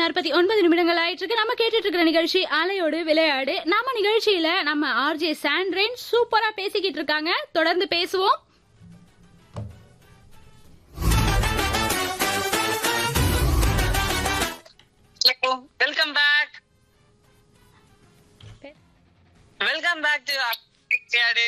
நாற்பத்தி ஒன்பது நிமிடங்கள் ஆயிட்டு இருக்கு நம்ம கேட்டுட்டு இருக்கிற நிகழ்ச்சி அலையோடு விளையாடு நம்ம நிகழ்ச்சியில நம்ம ஆர்ஜே சாண்ட்ரேன் சூப்பரா பேசிக்கிட்டு இருக்காங்க தொடர்ந்து பேசுவோம் welcome back welcome back to விளையாடு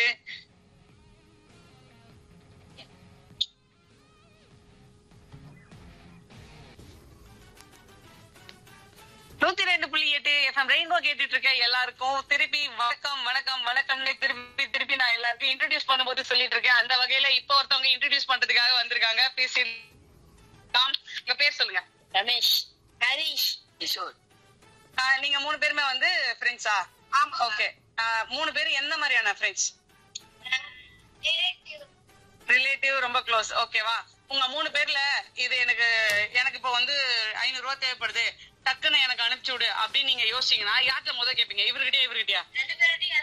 நூத்தி ரெண்டு புள்ளி எட்டு எஃப்எம் ரெயின்போ கேட்டுட்டு இருக்க எல்லாருக்கும் திருப்பி வணக்கம் வணக்கம் வணக்கம்னு திருப்பி திருப்பி நான் எல்லாருக்கும் இன்ட்ரடியூஸ் பண்ணும்போது சொல்லிட்டு இருக்கேன் அந்த வகையில இப்ப ஒருத்தவங்க இன்ட்ரடியூஸ் பண்றதுக்காக வந்திருக்காங்க பேசி உங்க பேர் சொல்லுங்க ரமேஷ் ஹரிஷ் கிஷோர் ஆஹ் நீங்க மூணு பேருமே வந்து ஃப்ரெண்ட்ஸா ஆமா. ஓகே மூணு பேரும் என்ன மாதிரியான ஃப்ரெண்ட்ஸ் ரிலேட்டிவ் ரொம்ப க்ளோஸ் ஓகேவா உங்க மூணு பேர்ல இது எனக்கு எனக்கு இப்ப வந்து ஐநூறு ரூபாய் தேவைப்படுது டக்குன்னு எனக்கு அனுப்பிச்சு விடு அப்படின்னு நீங்க யோசிச்சீங்கன்னா யார்கிட்ட முத கேப்பீங்க இவர்கிட்டயா இவர்கிட்டயா ரெண்டு பேரும்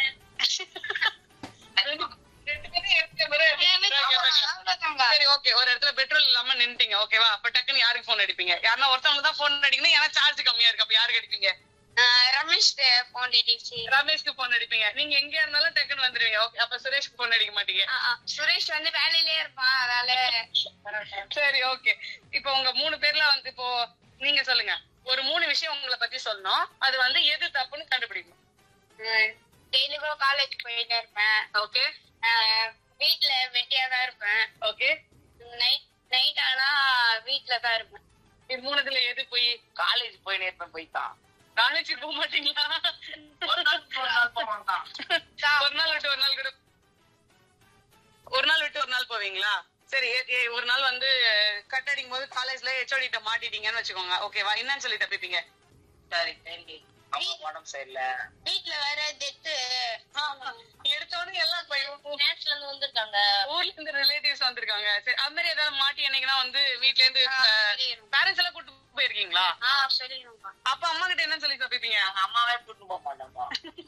ரெண்டு பேரும் எடுத்த பிறகு கேட்பாங்க. சரி ஓகே ஒரு இடத்துல பெட்ரோல் இல்லாம நின்னுட்டீங்க ஓகேவா அப்ப டக்குன்னு யாருக்கு போன் அடிப்பீங்க யாருன்னா ஒருத்தவங்க தான் போன் அடிக்கணும் ஏன்னா சார்ஜ் கம்மியா இருக்கு அப்ப யாருக்கு அடிப்பீங்க ரமேஷ் போன் அடிச்சு ரமேஷ்க்கு போன் அடிப்பீங்க நீங்க எங்க இருந்தாலும் டக்குன்னு வந்துருவீங்க ஓகே அப்ப சுரேஷ்க்கு போன் அடிக்க மாட்டீங்க சுரேஷ் வந்து வேலையிலே இருப்பான் அதனால சரி ஓகே இப்போ உங்க மூணு பேர்ல வந்து இப்போ நீங்க சொல்லுங்க ஒரு மூணு விஷயம் உங்களை பத்தி சொல்லணும் அது வந்து எது தப்புன்னு கண்டுபிடிக்கணும் டெய்லிக்கும் காலேஜ் போயிட்டே இருப்பேன் ஓகே ஆஹ் வீட்ல வெட்டியா தான் இருப்பேன் ஓகே நைட் நைட் ஆனா வீட்ல தான் இருப்பேன் இது மூணுத்துல எது போய் காலேஜ் போயினே இருப்பேன் போய்தான் காலேஜ் போக மாட்டீங்களா ஒரு நாள் ஒரு நாள் போக மாட்டான் ஒரு நாள் விட்டு ஒரு நாள் கூட ஒரு நாள் விட்டு ஒரு நாள் போவீங்களா சரி ஏ- ஏ, ஒரு நாள் வந்து கட் அடிக்கும் போது காலேஜ்ல ஹெச்ஓடி கிட்ட மாட்டிட்டீங்கன்னு வச்சுக்கோங்க ஓகேவா என்னன்னு சொல்லி தப்பிப்பீங்க சரி சரி அம்மா உடம்பு சரியில்லை வீட்ல வேற டெத்து எடுத்த உடனே எல்லாம் போய் நேஷனல் இருந்து வந்திருக்காங்க ஊர்ல இருந்து ரிலேட்டிவ்ஸ் வந்திருக்காங்க சரி அது மாதிரி ஏதாவது மாட்டி என்னைக்குன்னா வந்து வீட்ல இருந்து சொல்லிடுவோம். பேரண்ட்ஸ் எல்லாம் கூட்டு போயிருக்கீங்களா ஆ சொல்லிடுவோம்ப்பா அப்ப அம்மா கிட்ட என்ன சொல்லி தப்பிப்பீங்க நாங்க அம்மாவே கூட்டு போக மாட்டோம்ப்பா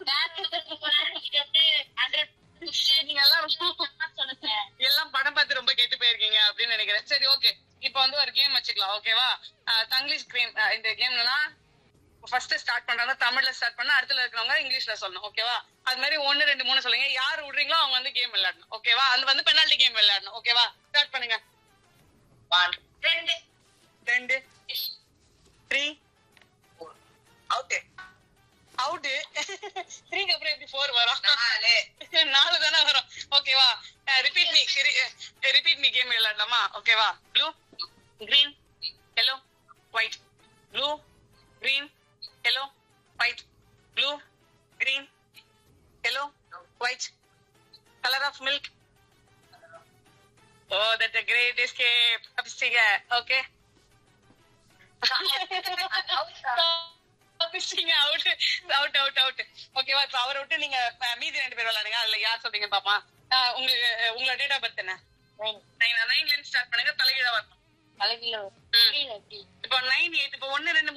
நீங்க எல்லாம் ரொம்ப எல்லாம் படம் பார்த்து ரொம்ப கெட்டு போயிருக்கீங்க அப்படின்னு நினைக்கிறேன் சரி ஓகே இப்போ வந்து ஒரு கேம் வச்சுக்கலாம் ஓகேவா தங்கிலீஷ் கேம் இந்த கேம்னா ஃபர்ஸ்ட் ஸ்டார்ட் பண்றாங்க தமிழ்ல ஸ்டார்ட் பண்ணா அடுத்துல இருக்கிறவங்க இங்கிலீஷ்ல சொல்லணும் ஓகேவா அது மாதிரி ஒன்னு ரெண்டு மூணு சொல்லுங்க யார் விடுறீங்களோ அவங்க வந்து கேம் விளையாடணும் ஓகேவா அது வந்து பெனால்டி கேம் விளையாடணும் ஓகேவா ஸ்டார்ட் பண்ணுங்க ஒன் ரெண்டு ரெண்டு த்ரீ அவுட்டு அவுட் த்ரீக்கு அப்புறம் எப்படி ஃபோர் வரும் நாலு நாலு தானே வரும் ஓகேவா repeat me repeat me game விளையாடலாமா ஓகேவா blue green yellow white blue green yellow white blue green yellow white colour of milk oh that a great escape தப்பிச்சிட்டீங்க ஓகே தப்பிச்சிட்டீங்க அவுட் அவுட் அவுட் அவுட் ஓகேவா இப்ப அவரை விட்டு நீங்க அஹ், மீதி ரெண்டு பேர் விளையாடுங்க அதுல யார் சொல்றீங்க பாப்பா அஹ், உங்களுக்கு உங்களோட டேட் ஆஃப் பர்த் என்ன நைன் நைன்ல இருந்து ஸ்டார்ட் பண்ணுங்க தலைகீழ வரணும் தலைகீழ இப்போ நைன் எயிட் இப்போ ஒன்னு ரெண்டு